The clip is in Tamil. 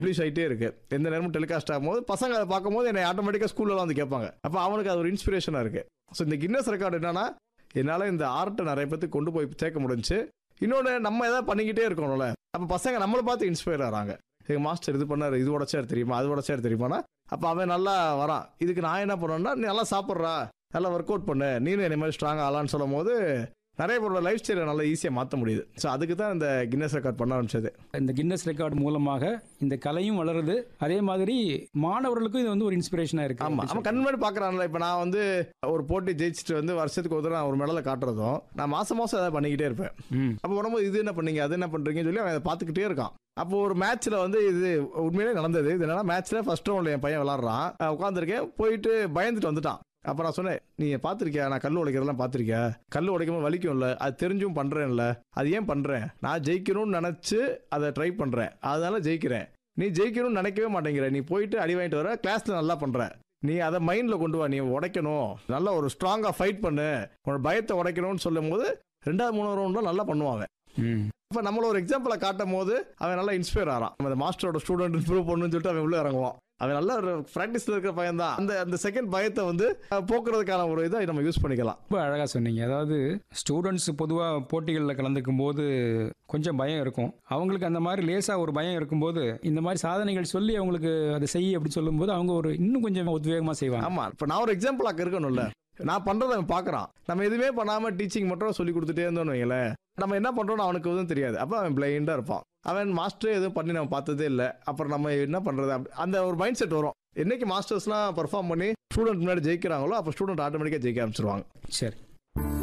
ரிலீஸ் ஆகிட்டே இருக்கு எந்த நேரமும் டெலிகாஸ்ட் ஆகும்போது பசங்க அதை பார்க்கும்போது என்னை ஆட்டோமேட்டிக்காக ஸ்கூல்ல வந்து கேட்பாங்க அப்போ அவனுக்கு அது ஒரு இன்ஸ்பிரேஷனாக இருக்கு ஸோ இந்த கின்னஸ் ரெக்கார்டு என்னன்னா என்னால் இந்த ஆர்ட்டை நிறைய பேத்துக்கு கொண்டு போய் சேர்க்க முடிஞ்சுச்சு இன்னொன்று நம்ம எதாவது பண்ணிக்கிட்டே இருக்கணும்ல அப்போ பசங்க நம்மளை பார்த்து இன்ஸ்பயர் ஆகிறாங்க எங்கள் மாஸ்டர் இது பண்ணாரு இது உடச்சார் தெரியுமா அது உடச்சார் தெரியுமானா அப்போ அவன் நல்லா வரான் இதுக்கு நான் என்ன பண்ணுவேன்னா நீ நல்லா சாப்பிட்றா நல்லா ஒர்க் அவுட் பண்ணு நீனும் என்ன மாதிரி ஸ்ட்ராங் ஆகலான்னு சொல்லும் போது நிறைய பேரோட லைஃப் ஸ்டைலை நல்லா ஈஸியாக மாற்ற முடியுது ஸோ அதுக்கு தான் இந்த கின்னஸ் ரெக்கார்ட் பண்ண ஆரம்பிச்சது இந்த கின்னஸ் ரெக்கார்டு மூலமாக இந்த கலையும் வளருது அதே மாதிரி மாணவர்களுக்கும் இது வந்து ஒரு இன்ஸ்பிரேஷனாக இருக்கு ஆமா அவன் கண் முன்னாடி பாக்குறான்ல இப்ப நான் வந்து ஒரு போட்டி ஜெயிச்சுட்டு வந்து வருஷத்துக்கு ஒரு தடவை நான் ஒரு மெடலை காட்டுறதும் நான் மாசம் மாசம் அதை பண்ணிக்கிட்டே இருப்பேன் ம் அப்போ உடம்பு இது என்ன பண்ணீங்க அது என்ன பண்றீங்கன்னு சொல்லி அவன் அதை பார்த்துக்கிட்டே இருக்கான் அப்போ ஒரு மேட்ச்ல வந்து இது உண்மையிலே நடந்தது இது என்னன்னா மேட்ச்ல ஃபர்ஸ்ட் ரவுண்ட்ல என் பையன் விளாடுறான் உட்காந்துருக்கேன் போயிட்டு பயந்துட்டு வந்துட்டான் அப்ப நான் சொன்னேன் நீ பார்த்திருக்கியா நான் கல் உடைக்கிறதெல்லாம் பார்த்திருக்கியா கல் உடைக்கும் வலிக்கும்ல அது தெரிஞ்சும் பண்றேன்ல அது ஏன் பண்றேன் நான் ஜெயிக்கணும்னு நினைச்சு அதை ட்ரை பண்றேன் அதனால ஜெயிக்கிறேன் நீ ஜெயிக்கணும்னு நினைக்கவே மாட்டேங்கிற நீ போயிட்டு அடி வாங்கிட்டு வர கிளாஸ்ல நல்லா பண்ற நீ அதை மைண்ட்ல கொண்டு வா நீ உடைக்கணும் நல்லா ஒரு ஸ்ட்ராங்கா ஃபைட் பண்ணு உன்னோட பயத்தை உடைக்கணும்னு சொல்லும் போது ரெண்டாவது மூணாவது ரவுண்ட்ல நல்லா பண்ணுவாங்க ம் இப்போ நம்மள ஒரு எக்ஸாம்பிளை காட்டும் போது அவன் நல்லா இன்ஸ்பயர் ஆகிறான் நம்ம அந்த மாஸ்டரோட ஸ்டூடெண்ட் இம்ப்ரூவ் பண்ணணும்னு சொல்லிட்டு அவன் உள்ள இறங்குவான் அவன் நல்ல ஒரு ப்ராக்டிஸ்ல இருக்கிற பையன் தான் அந்த அந்த செகண்ட் பயத்தை வந்து அஹ், போக்குறதுக்கான ஒரு இதை நம்ம யூஸ் பண்ணிக்கலாம் ரொம்ப அழகாக சொன்னீங்க அதாவது ஸ்டூடெண்ட்ஸ் பொதுவாக போட்டிகளில் கலந்துக்கும் போது கொஞ்சம் பயம் இருக்கும் அவங்களுக்கு அந்த மாதிரி லேசாக ஒரு பயம் இருக்கும்போது இந்த மாதிரி சாதனைகள் சொல்லி அவங்களுக்கு அதை செய்ய அப்படி சொல்லும்போது அவங்க ஒரு இன்னும் கொஞ்சம் உத்வேகமாக செய்வாங்க ஆமா இப்போ நான் ஒரு எக்ஸாம்பிள் அங்கே இருக்கணும்ல நான் பண்றதை அவன் பார்க்கறான் நம்ம எதுவுமே பண்ணாம டீச்சிங் மட்டும் சொல்லி கொடுத்துட்டே இருந்தோம்னு வைங்களேன் நம்ம என்ன பண்றோம்னு அவனுக்கு எதுவும் தெரியாது அப்போ அவன் பிளைண்டா இருப்பான் அவன் மாஸ்டரே எதுவும் பண்ணி நம்ம பார்த்ததே இல்லை அப்புறம் நம்ம என்ன பண்றது அப்படி- அந்த ஒரு மைண்ட் செட் வரும் என்னைக்கு மாஸ்டர்ஸ்லாம் பெர்ஃபார்ம் பண்ணி ஸ்டூடெண்ட் முன்னாடி ஜெயிக்கிறாங்களோ அப்போ ஸ்டூடெண்ட் ஆட்டோமேட்டிக்காக ஜெயிக்க ஆரம்பிச்சிருவாங்க சரி